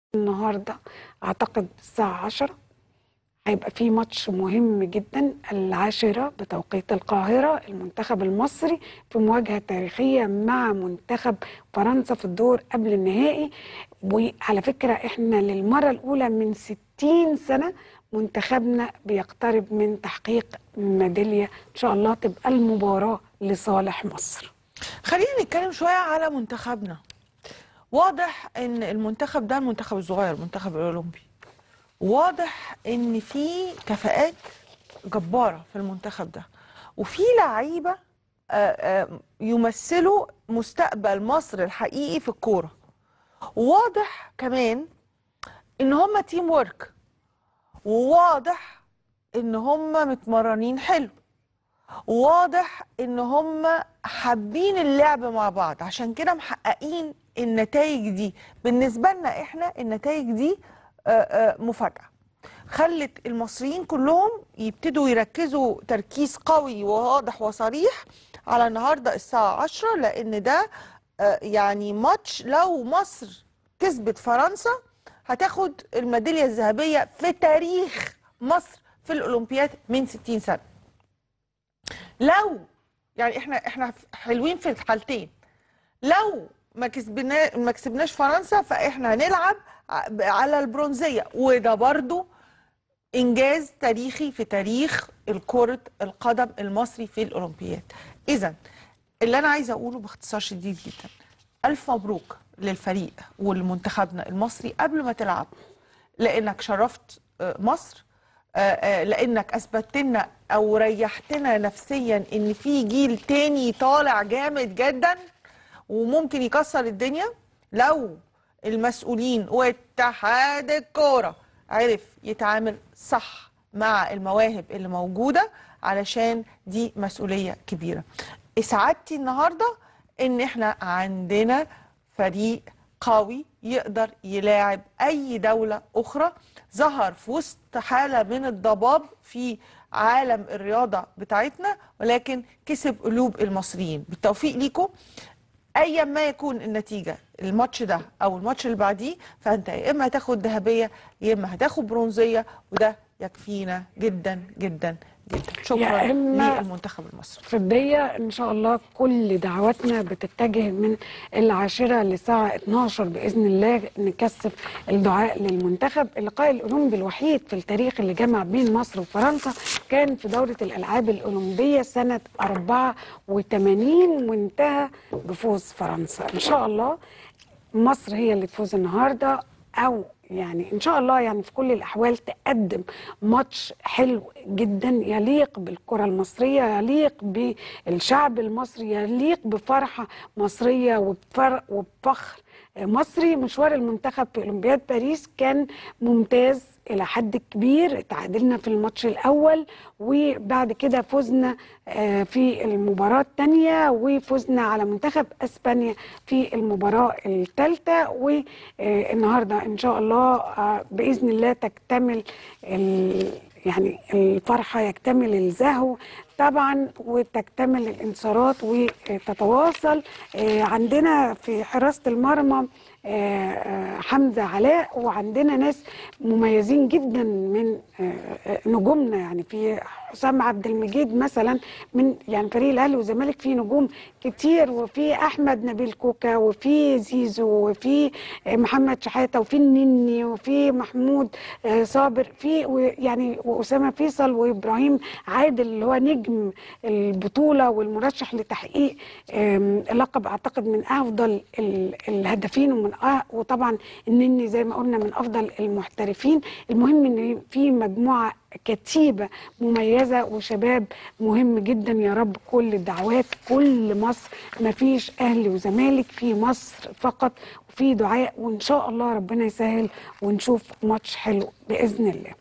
النهارده اعتقد الساعه 10 هيبقى في ماتش مهم جدا العاشرة بتوقيت القاهرة المنتخب المصري في مواجهة تاريخية مع منتخب فرنسا في الدور قبل النهائي وعلى فكرة احنا للمرة الأولى من 60 سنة منتخبنا بيقترب من تحقيق ميدالية إن شاء الله تبقى المباراة لصالح مصر خلينا نتكلم شوية على منتخبنا واضح ان المنتخب ده المنتخب الصغير المنتخب الاولمبي واضح ان في كفاءات جبارة في المنتخب ده وفي لعيبة آه، آه، يمثلوا مستقبل مصر الحقيقي في الكورة واضح كمان ان هم تيم ورك وواضح ان هم متمرنين حلو واضح ان هم حابين اللعب مع بعض عشان كده محققين النتائج دي بالنسبة لنا احنا النتائج دي آه، آه، مفاجأة خلت المصريين كلهم يبتدوا يركزوا تركيز قوي وواضح وصريح على النهاردة الساعة 10 لأن ده آه، يعني ماتش لو مصر كسبت فرنسا هتاخد الميدالية الذهبية في تاريخ مصر في الأولمبياد من 60 سنة لو يعني احنا احنا حلوين في الحالتين لو ما كسبنا ما كسبناش فرنسا فاحنا هنلعب ع- على البرونزيه وده برضو انجاز تاريخي في تاريخ الكره القدم المصري في الاولمبياد اذا اللي انا عايزه اقوله باختصار شديد جدا الف مبروك للفريق ولمنتخبنا المصري قبل ما تلعب لانك شرفت آه، مصر آه، آه، لانك اثبتت لنا او ريحتنا نفسيا ان في جيل تاني طالع جامد جدا وممكن يكسر الدنيا لو المسؤولين واتحاد الكوره عرف يتعامل صح مع المواهب اللي موجوده علشان دي مسؤوليه كبيره اسعادتي النهارده ان احنا عندنا فريق قوي يقدر يلاعب اي دوله اخرى ظهر في وسط حاله من الضباب في عالم الرياضه بتاعتنا ولكن كسب قلوب المصريين بالتوفيق ليكم ايا ما يكون النتيجه الماتش ده او الماتش اللي بعديه فانت يا اما هتاخد ذهبيه يا اما هتاخد برونزيه وده يكفينا جدا جدا جدا شكرا يا إما- للمنتخب المصري في البداية إن شاء الله كل دعواتنا بتتجه من العاشرة للساعة 12 بإذن الله نكثف الدعاء للمنتخب اللقاء الأولمبي الوحيد في التاريخ اللي جمع بين مصر وفرنسا كان في دورة الألعاب الأولمبية سنة 84 وانتهى بفوز فرنسا إن شاء الله مصر هي اللي تفوز النهارده او يعني ان شاء الله يعني في كل الاحوال تقدم ماتش حلو جدا يليق بالكره المصريه يليق بالشعب المصري يليق بفرحه مصريه وبفر وبفخر مصري مشوار المنتخب في اولمبياد باريس كان ممتاز الى حد كبير تعادلنا في الماتش الاول وبعد كده فزنا آه، في المباراه الثانيه وفزنا على منتخب اسبانيا في المباراه الثالثه والنهارده ان شاء الله آه، باذن الله تكتمل ال- يعني الفرحه يكتمل الزهو طبعا وتكتمل الانتصارات وتتواصل آه، عندنا في حراسه المرمى آه، آه، حمزه علاء وعندنا ناس مميزين جدا من آه، آه، نجومنا يعني في حسام عبد المجيد مثلا من يعني فريق الاهلي والزمالك فيه نجوم كتير وفي احمد نبيل كوكا وفي زيزو وفي آه، محمد شحاته وفي النني وفي محمود آه، صابر في و- يعني واسامه فيصل وابراهيم عادل اللي هو نجم البطوله والمرشح لتحقيق آم، اللقب اعتقد من افضل ال- الهدافين ومن أه وطبعا النني زي ما قلنا من افضل المحترفين المهم ان في مجموعه كتيبه مميزه وشباب مهم جدا يا رب كل الدعوات كل مصر ما فيش اهلي وزمالك في مصر فقط وفي دعاء وان شاء الله ربنا يسهل ونشوف ماتش حلو باذن الله